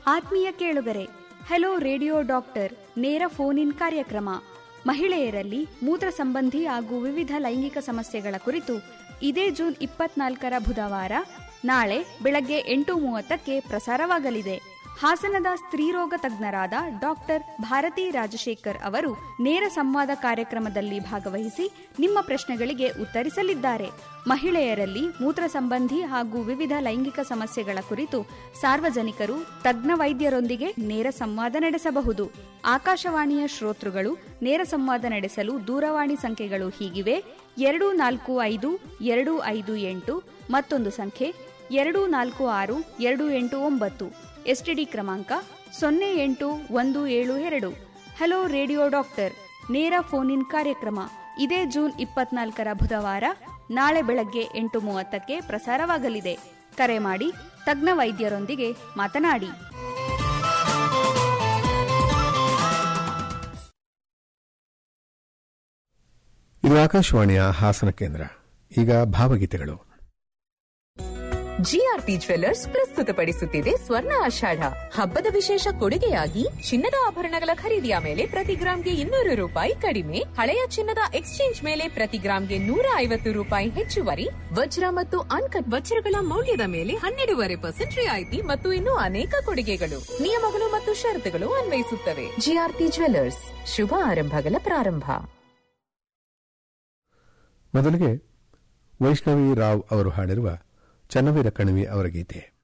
ಆತ್ಮೀಯ ಕೇಳುಗರೆ hello radio doctor ನೇರ ಫೋನ್ ಇನ್ ಕಾರ್ಯಕ್ರಮ ಮಹಿಳೆಯರಲ್ಲಿ ಮೂತ್ರ ಸಂಬಂಧಿ ಹಾಗೂ ವಿವಿಧ ಲೈಂಗಿಕ ಸಮಸ್ಯೆಗಳ ಕುರಿತು ಇದೇ ಜೂನ್ ಇಪ್ಪತ್ನಾಲ್ಕರ ಬುಧವಾರ ನಾಳೆ ಬೆಳಗ್ಗೆ ಎಂಟು ಮೂವತ್ತಕ್ಕೆ ಪ್ರಸಾರವಾಗಲಿದೆ ಹಾಸನದ ಸ್ತ್ರೀರೋಗ ತಜ್ಞರಾದ ಡಾಕ್ಟರ್ ಭಾರತಿ ರಾಜಶೇಖರ್ ಅವರು ನೇರ ಸಂವಾದ ಕಾರ್ಯಕ್ರಮದಲ್ಲಿ ಭಾಗವಹಿಸಿ ನಿಮ್ಮ ಪ್ರಶ್ನೆಗಳಿಗೆ ಉತ್ತರಿಸಲಿದ್ದಾರೆ ಮಹಿಳೆಯರಲ್ಲಿ ಮೂತ್ರ ಸಂಬಂಧಿ ಹಾಗೂ ವಿವಿಧ ಲೈಂಗಿಕ ಸಮಸ್ಯೆಗಳ ಕುರಿತು ಸಾರ್ವಜನಿಕರು ತಜ್ಞ ವೈದ್ಯರೊಂದಿಗೆ ನೇರ ಸಂವಾದ ನಡೆಸಬಹುದು ಆಕಾಶವಾಣಿಯ ಶ್ರೋತೃಗಳು ನೇರ ಸಂವಾದ ನಡೆಸಲು ದೂರವಾಣಿ ಸಂಖ್ಯೆಗಳು ಹೀಗಿವೆ ಎರಡು ನಾಲ್ಕು ಐದು ಎರಡು ಐದು ಎಂಟು ಮತ್ತೊಂದು ಸಂಖ್ಯೆ ಎರಡು ನಾಲ್ಕು ಆರು ಎರಡು ಎಂಟು ಒಂಬತ್ತು ಎಸ್ಟಿಡಿ ಕ್ರಮಾಂಕ ಸೊನ್ನೆ ಎಂಟು ಒಂದು ಏಳು ಎರಡು ಹಲೋ ರೇಡಿಯೋ ಡಾಕ್ಟರ್ ನೇರ ಫೋನ್ ಇನ್ ಕಾರ್ಯಕ್ರಮ ಇದೇ ಜೂನ್ ಇಪ್ಪತ್ನಾಲ್ಕರ ಬುಧವಾರ ನಾಳೆ ಬೆಳಗ್ಗೆ ಎಂಟು ಮೂವತ್ತಕ್ಕೆ ಪ್ರಸಾರವಾಗಲಿದೆ ಕರೆ ಮಾಡಿ ತಜ್ಞ ವೈದ್ಯರೊಂದಿಗೆ ಮಾತನಾಡಿ ಇದು ಆಕಾಶವಾಣಿಯ ಹಾಸನ ಕೇಂದ್ರ ಈಗ ಭಾವಗೀತೆಗಳು ಜಿಆರ್ಪಿ ಜ್ವೆಲ್ಲರ್ಸ್ ಪ್ರಸ್ತುತಪಡಿಸುತ್ತಿದೆ ಸ್ವರ್ಣ ಆಷಾಢ ಹಬ್ಬದ ವಿಶೇಷ ಕೊಡುಗೆಯಾಗಿ ಚಿನ್ನದ ಆಭರಣಗಳ ಖರೀದಿಯ ಮೇಲೆ ಪ್ರತಿ ಗ್ರಾಂಗೆ ಇನ್ನೂರು ರೂಪಾಯಿ ಕಡಿಮೆ ಹಳೆಯ ಚಿನ್ನದ ಎಕ್ಸ್ಚೇಂಜ್ ಮೇಲೆ ಪ್ರತಿ ಗ್ರಾಂಗೆ ನೂರ ಐವತ್ತು ರೂಪಾಯಿ ಹೆಚ್ಚುವರಿ ವಜ್ರ ಮತ್ತು ಅನ್ಕಟ್ ವಜ್ರಗಳ ಮೌಲ್ಯದ ಮೇಲೆ ಹನ್ನೆರಡೂವರೆ ಪರ್ಸೆಂಟ್ ರಿಯಾಯಿತಿ ಮತ್ತು ಇನ್ನೂ ಅನೇಕ ಕೊಡುಗೆಗಳು ನಿಯಮಗಳು ಮತ್ತು ಷರತ್ತುಗಳು ಅನ್ವಯಿಸುತ್ತವೆ ಜಿಆರ್ಪಿ ಜ್ವೆಲ್ಲರ್ಸ್ ಶುಭ ಆರಂಭಗಳ ಪ್ರಾರಂಭ ಮೊದಲಿಗೆ ವೈಷ್ಣವಿ ರಾವ್ ಅವರು ಹಾಡಿರುವ ಚನ್ನವೀರ ಕಣಿವಿ ಅವರ ಗೀತೆ